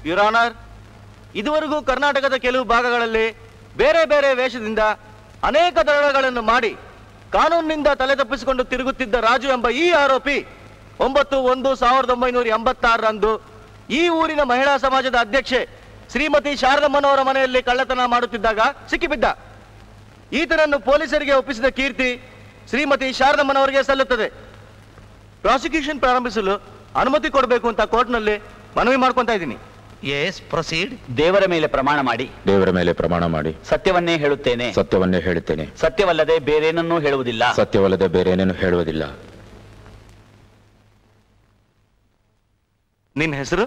Your honour ಇದುವರೆಗೂ ಕರ್ನಾಟಕದ ಕೆಲವು ಭಾಗಗಳಲ್ಲಿ ಬೇರೆ ಬೇರೆ ವೇಷದಿಂದ ಅನೇಕ ದರೋಡೆಗಳನ್ನು ಮಾಡಿ ಕಾನೂನಿನಿಂದ ತಲೆ ತಪ್ಪಿಸಿಕೊಂಡು ತಿರುಗುತ್ತಿದ್ದ ರಾಜು ಎಂಬ ಈ ಆರೋಪಿ ಒಂಬತ್ತು ಒಂದು ಸಾವಿರದ ಒಂಬೈನೂರ ಎಂಬತ್ತಾರರಂದು ಈ ಊರಿನ ಮಹಿಳಾ ಸಮಾಜದ ಅಧ್ಯಕ್ಷೆ ಶ್ರೀಮತಿ ಶಾರದಮ್ಮನವರ ಮನೆಯಲ್ಲಿ ಕಳ್ಳತನ ಮಾಡುತ್ತಿದ್ದಾಗ ಸಿಕ್ಕಿಬಿದ್ದ ಈತನನ್ನು ಪೊಲೀಸರಿಗೆ ಒಪ್ಪಿಸಿದ ಕೀರ್ತಿ ಶ್ರೀಮತಿ ಶಾರದಮ್ಮನವರಿಗೆ ಸಲ್ಲುತ್ತದೆ ಪ್ರಾಸಿಕ್ಯೂಷನ್ ಪ್ರಾರಂಭಿಸಲು ಅನುಮತಿ ಕೊಡಬೇಕು ಅಂತ ಕೋರ್ಟ್ನಲ್ಲಿ ಮನವಿ ಮಾಡ್ಕೊಂತ ಇದ್ದೀನಿ ಎಸ್ ಪ್ರೊಸೀಡ್ ದೇವರ ಮೇಲೆ ಪ್ರಮಾಣ ಮಾಡಿ ದೇವರ ಮೇಲೆ ಪ್ರಮಾಣ ಮಾಡಿ ಸತ್ಯವನ್ನೇ ಹೇಳುತ್ತೇನೆ ಸತ್ಯವನ್ನೇ ಹೇಳುತ್ತೇನೆ ಸತ್ಯವಲ್ಲದೆ ಬೇರೇನನ್ನೂ ಹೇಳುವುದಿಲ್ಲ ಸತ್ಯವಲ್ಲದೆ ಬೇರೆ ಏನೇನು ಹೇಳುವುದಿಲ್ಲ ನಿನ್ನ ಹೆಸರು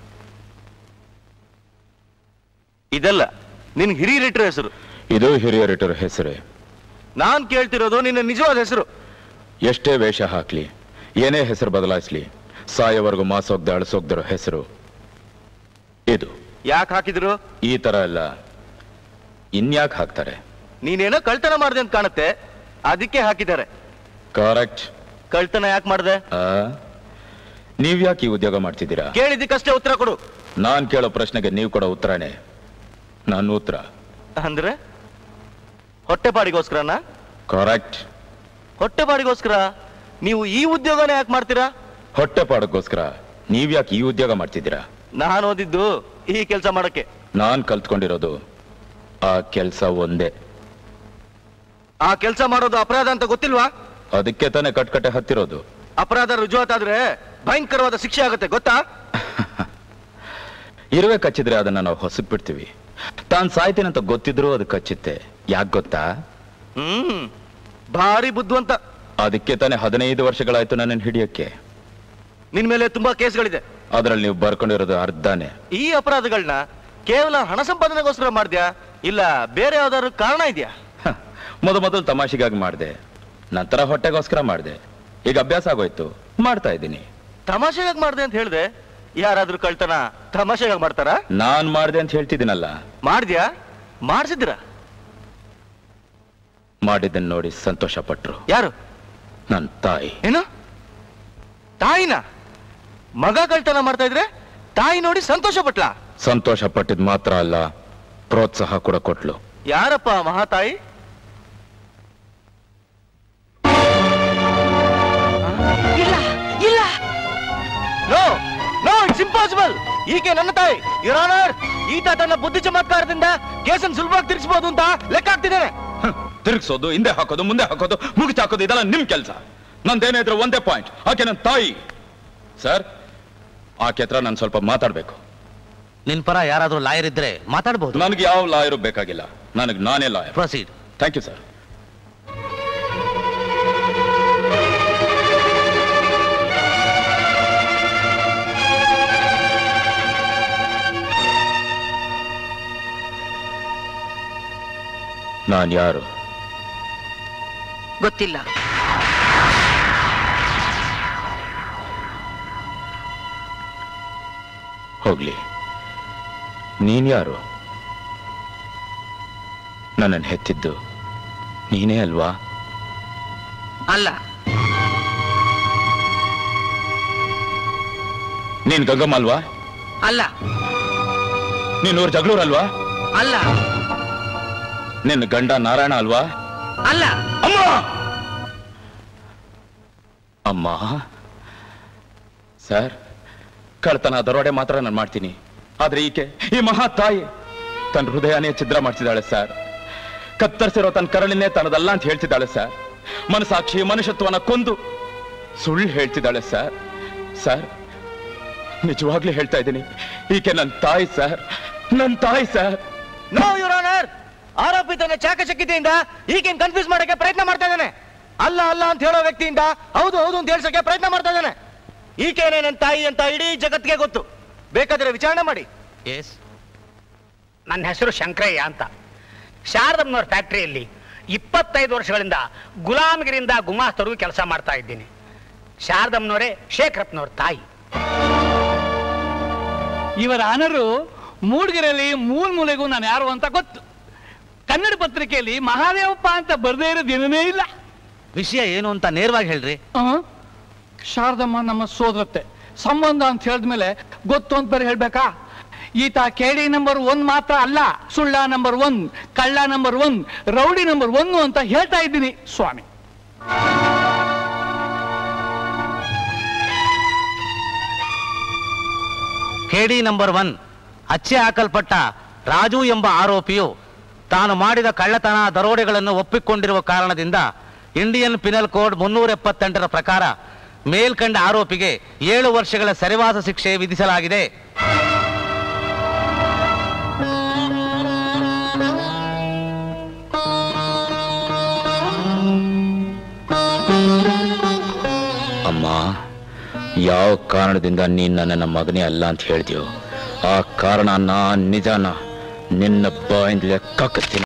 ಇದಲ್ಲ ನಿನ್ ಹಿರಿಯರಿಟ್ಟರ ಹೆಸರು ಇದು ಹಿರಿಯರಿಟರ ಹೆಸರೇ ನಾನ್ ಕೇಳ್ತಿರೋದು ನಿನ್ನ ನಿಜವಾದ ಹೆಸರು ಎಷ್ಟೇ ವೇಷ ಹಾಕ್ಲಿ ಏನೇ ಹೆಸರು ಬದಲಾಯಿಸ್ಲಿ ಸಾಯೋವರೆಗೂ ಮಾಸೋಗ್ದ ಅಳಿಸೋಗ್ದಿರೋ ಹೆಸರು ಇದು ಯಾಕೆ ಹಾಕಿದ್ರು ಈ ತರ ಎಲ್ಲ ಇನ್ಯಾಕ್ ಹಾಕ್ತಾರೆ ನೀನೇನೋ ಕಳ್ತನ ಮಾಡ್ದೆ ಅಂತ ಕಾಣುತ್ತೆ ಅದಕ್ಕೆ ಹಾಕಿದ್ದಾರೆ ಕರೆಕ್ಟ್ ಕಳ್ತನ ಯಾಕೆ ಮಾಡ್ದೆ ನೀವ್ಯಾಕೆ ಈ ಉದ್ಯೋಗ ಮಾಡ್ತಿದ್ದೀರಾ ಕೇಳಿದ್ದಕ್ಕಷ್ಟೇ ಉತ್ತರ ಕೊಡು ನಾನ್ ಕೇಳೋ ಪ್ರಶ್ನೆಗೆ ನೀವು ಕೊಡೋ ಉತ್ತರನೇ ನನ್ನ ಉತ್ತರ ಅಂದ್ರೆ ಹೊಟ್ಟೆಪಾಡಿಗೋಸ್ಕರನಾ ಕರೆಕ್ಟ್ ಹೊಟ್ಟೆಪಾಡಿಗೋಸ್ಕರ ನೀವು ಈ ಉದ್ಯೋಗನ ಯಾಕೆ ಮಾಡ್ತೀರಾ ಹೊಟ್ಟೆ ಪಾಡಕ್ಕೋಸ್ಕರ ನೀವ್ಯಾಕೆ ಈ ಉದ್ಯೋಗ ಮಾಡ್ತಿದ್ದೀರಾ ನಾನು ಓದಿದ್ದು ಈ ಕೆಲಸ ಮಾಡಕ್ಕೆ ನಾನ್ ಕಲ್ತ್ಕೊಂಡಿರೋದು ಆ ಕೆಲಸ ಒಂದೇ ಆ ಕೆಲಸ ಮಾಡೋದು ಅಪರಾಧ ಅಂತ ಗೊತ್ತಿಲ್ವಾ ಅದಕ್ಕೆ ತಾನೇ ಕಟ್ಕಟ್ಟೆ ಹತ್ತಿರೋದು ಅಪರಾಧ ರುಜುವಾತಾದ್ರೆ ಭಯಂಕರವಾದ ಶಿಕ್ಷೆ ಆಗುತ್ತೆ ಗೊತ್ತಾ ಇರುವೆ ಕಚ್ಚಿದ್ರೆ ಅದನ್ನ ನಾವು ಹೊಸಕ್ ಬಿಡ್ತೀವಿ ತಾನ್ ಸಾಯ್ತೀನಂತ ಗೊತ್ತಿದ್ರು ಅದು ಕಚ್ಚುತ್ತೆ ಯಾಕೆ ಗೊತ್ತಾ ಹ್ಮ್ ಭಾರಿ ಬುದ್ಧಿವಂತ ಅದಕ್ಕೆ ತಾನೇ ಹದಿನೈದು ವರ್ಷಗಳಾಯ್ತು ನನ್ನನ್ನು ಹಿಡಿಯಕ್ಕೆ ನಿನ್ ಮೇಲೆ ತುಂಬಾ ಕೇಸ್ಗಳಿದೆ ಅದ್ರಲ್ಲಿ ನೀವು ಬರ್ಕೊಂಡಿರೋದು ಅರ್ಧನೇ ಈ ಅಪರಾಧಗಳನ್ನ ಕೇವಲ ಹಣ ಸಂಪಾದನೆಗೋಸ್ಕರ ಮಾಡ್ದ್ಯಾ ಇಲ್ಲ ಬೇರೆ ಯಾವ್ದಾದ್ರು ಕಾರಣ ಇದೆಯಾ ಹ, ಮೊದ ಮೊದಲು ತಮಾಷೆಗಾಗಿ ಮಾಡಿದೆ ನಂತರ ಹೊಟ್ಟೆಗೋಸ್ಕರ ಮಾಡಿದೆ ಈಗ ಅಭ್ಯಾಸ ಆಗೋಯ್ತು ಮಾಡ್ತಾ ಇದ್ದೀನಿ ತಮಾಷೆಗಾಗಿ ಮಾಡ್ದೆ ಅಂತ ಹೇಳ್ದೆ ಯಾರಾದ್ರೂ ಕಳ್ತನ ತಮಾಷೆಗಾಗಿ ಮಾಡ್ತಾರಾ ನಾನ್ ಮಾಡ್ದೆ ಅಂತ ಹೇಳ್ತಿದ್ದೀನಲ್ಲ ಮಾಡ್ದ್ಯಾ ಮಾಡ್ಸಿದ್ರ ಮಾಡಿದ್ದನ್ನ ನೋಡಿ ಸಂತೋಷ ಪಟ್ರು ಯಾರು ನನ್ನ ತಾಯಿ ಏನು ತಾಯಿನ ಮಗ ಕಳ್ತನ ಮಾಡ್ತಾ ಇದ್ರೆ ತಾಯಿ ನೋಡಿ ಸಂತೋಷ ಪಟ್ಲಾ ಸಂತೋಷ ಪಟ್ಟಿದ್ ಮಾತ್ರ ಅಲ್ಲ ಪ್ರೋತ್ಸಾಹ ಕೂಡ ಕೊಟ್ಲು ಯಾರಪ್ಪ ಮಹಾತಾಯಿ ಇಲ್ಲ ಇಲ್ಲ ನೋ ನೋ ಇಟ್ಸ್ ಇಂಪಾಸಿಬಲ್ ಈಕೆ ನನ್ನ ತಾಯಿ ಯುರಾನರ್ ಈತ ತನ್ನ ಬುದ್ಧಿ ಚಮತ್ಕಾರದಿಂದ ಕೇಸನ್ ಸುಲಭವಾಗಿ ತಿರ್ಗಿಸಬಹುದು ಅಂತ ಲೆಕ್ಕ ಹಾಕ್ತಿದ್ದೇನೆ ಹ, ತಿರುಗ್ಸೋದು ಹಿಂದೆ ಹಾಕೋದು ಮುಂದೆ ಹಾಕೋದು ಮುಗಿಸಿ ಹಾಕೋದು ಇದೆಲ್ಲ ನಿಮ್ ಕೆಲಸ ನಂದೇನೇ ಇದ್ರು ಒಂದೇ ಪಾಯಿಂಟ್ ಆಕೆ ನನ್ನ ತಾಯಿ ಸರ್ ಆಕೆ ಹತ್ರ ನಾನು ಸ್ವಲ್ಪ ಮಾತಾಡ್ಬೇಕು ನಿನ್ ಪರ ಯಾರಾದ್ರೂ ಲಾಯರ್ ಇದ್ರೆ ಮಾತಾಡ್ಬೋದು ನನಗೆ ಯಾವ ಲಾಯರು ಬೇಕಾಗಿಲ್ಲ ನನಗೆ ನಾನೇ lawyer proceed thank you sir ನಾನು ಯಾರು ಗೊತ್ತಿಲ್ಲ ಹೋಗ್ಲಿ ನೀನ್ ಯಾರು ನನ್ನನ್ನು ಹೆತ್ತಿದ್ದು ನೀನೇ ಅಲ್ವಾ ಅಲ್ಲ ನೀನ್ ಗಂಗಮ್ಮ ಅಲ್ವಾ ಅಲ್ಲ ನೀನ್ ಊರ್ ಜಗಳೂರ್ ಅಲ್ವಾ ಅಲ್ಲ ನಿನ್ನ ಗಂಡ ನಾರಾಯಣ ಅಲ್ವಾ ಅಲ್ಲ ಅಮ್ಮ ಅಮ್ಮ ಸರ್ ಕಳ್ತನ ದರೋಡೆ ಮಾತ್ರ ನಾನು ಮಾಡ್ತೀನಿ ಆದ್ರೆ ಈಕೆ ಈ ಮಹಾ ತಾಯಿ ತನ್ನ ಹೃದಯನೇ ಛಿದ್ರ ಮಾಡ್ತಿದ್ದಾಳೆ ಸರ್ ಕತ್ತರಿಸಿರೋ ತನ್ನ ಕರಳಿನೇ ತನ್ನದಲ್ಲ ಅಂತ ಹೇಳ್ತಿದ್ದಾಳೆ ಸರ್ ಮನಸಾಕ್ಷಿ ಮನುಷ್ಯತ್ವನ ಕೊಂದು ಸುಳ್ಳು ಹೇಳ್ತಿದ್ದಾಳೆ ಸರ್ ಸರ್ ನಿಜವಾಗ್ಲೂ ಹೇಳ್ತಾ ಇದ್ದೀನಿ ಈಕೆ ನನ್ನ ತಾಯಿ ಸರ್ ನನ್ನ ತಾಯಿ ಸರ್ ನೋ ಯುರಾನರ್ ಆರೋಪಿ ತನ್ನ ಚಾಕಚಕ್ಯತೆಯಿಂದ ಈಗೇನ್ ಕನ್ಫ್ಯೂಸ್ ಮಾಡಕ್ಕೆ ಪ್ರಯತ್ನ ಮಾಡ್ತಾ ಇದ್ದಾನೆ ಅಲ್ಲ ಅಲ್ಲ ಅಂತ ಹೇಳೋ ವ್ಯಕ್ತಿಯಿಂದ ಹೌದು ಹೌದು ಅಂತ ಹೇಳ್ಸಕ್ಕೆ ಪ್ರಯತ್ನ ಮಾಡ್ತಾ ಇದ್ದಾನೆ ಈಕೆನೇ ನನ್ನ ತಾಯಿ ಅಂತ ಇಡೀ ಜಗತ್ತಿಗೆ ಗೊತ್ತು ಬೇಕಾದ್ರೆ ವಿಚಾರಣೆ ಮಾಡಿ ಎಸ್ ನನ್ನ ಹೆಸರು ಶಂಕರಯ್ಯ ಅಂತ ಶಾರದಮ್ಮನವ್ರ ಫ್ಯಾಕ್ಟರಿಯಲ್ಲಿ ಇಪ್ಪತ್ತೈದು ವರ್ಷಗಳಿಂದ ಗುಲಾಮಗಿರಿಯಿಂದ ಗುಮಾಸ್ತರು ಕೆಲಸ ಮಾಡ್ತಾ ಇದ್ದೀನಿ ಶಾರದಮ್ಮನವರೇ ಶೇಖರಪ್ಪನವ್ರ ತಾಯಿ ಇವರ ಅನರು ಮೂಡಿಗೆರೆಯಲ್ಲಿ ಮೂಲ್ ಮೂಲೆಗೂ ನಾನು ಯಾರು ಅಂತ ಗೊತ್ತು ಕನ್ನಡ ಪತ್ರಿಕೆಯಲ್ಲಿ ಮಹಾದೇವಪ್ಪ ಅಂತ ಬರ್ದೇ ಇರೋ ದಿನನೇ ಇಲ್ಲ ವಿಷಯ ಏನು ಅಂತ ನೇರವಾಗಿ ಹೇಳ್ರಿ ಆ? ಶಾರದಮ್ಮ ನಮ್ಮ ಸೋದರತ್ತೆ ಸಂಬಂಧ ಅಂತ ಹೇಳಿದ್ಮೇಲೆ ಗೊತ್ತು ಅಂತ ಬೇರೆ ಹೇಳ್ಬೇಕಾ ಈತ ಕೆಡಿ ನಂಬರ್ ಒನ್ ಮಾತ್ರ ಅಲ್ಲ ಸುಳ್ಳ ನಂಬರ್ ಒನ್ ಕಳ್ಳ number one rowdy number one ಅಂತ ಹೇಳ್ತಾ ಇದ್ದೀನಿ ಸ್ವಾಮಿ ಕೆಡಿ ನಂಬರ್ ಒನ್ ಅಚ್ಚೆ ಹಾಕಲ್ಪಟ್ಟ ರಾಜು ಎಂಬ ಆರೋಪಿಯು ತಾನು ಮಾಡಿದ ಕಳ್ಳತನ ದರೋಡೆಗಳನ್ನು ಒಪ್ಪಿಕೊಂಡಿರುವ ಕಾರಣದಿಂದ ಇಂಡಿಯನ್ ಪಿನಲ್ ಕೋಡ್ ಮುನ್ನೂರ ಎಪ್ಪತ್ತೆಂಟರ ಪ್ರಕಾರ ಮೇಲ್ಕಂಡ ಆರೋಪಿಗೆ ಏಳು ವರ್ಷಗಳ ಸೆರೆವಾಸ ಶಿಕ್ಷೆ ವಿಧಿಸಲಾಗಿದೆ ಅಮ್ಮ ಯಾವ ಕಾರಣದಿಂದ ನೀನ್ ನನ್ನ ಮಗನೇ ಅಲ್ಲ ಅಂತ ಹೇಳ್ತೀಯೋ ಆ ಕಾರಣ ನಾ ನಿಜಾನ ನಿನ್ನ ಬಾಯಿಂದಲೇ ಕಕ್ಕತ್ತೀನಿ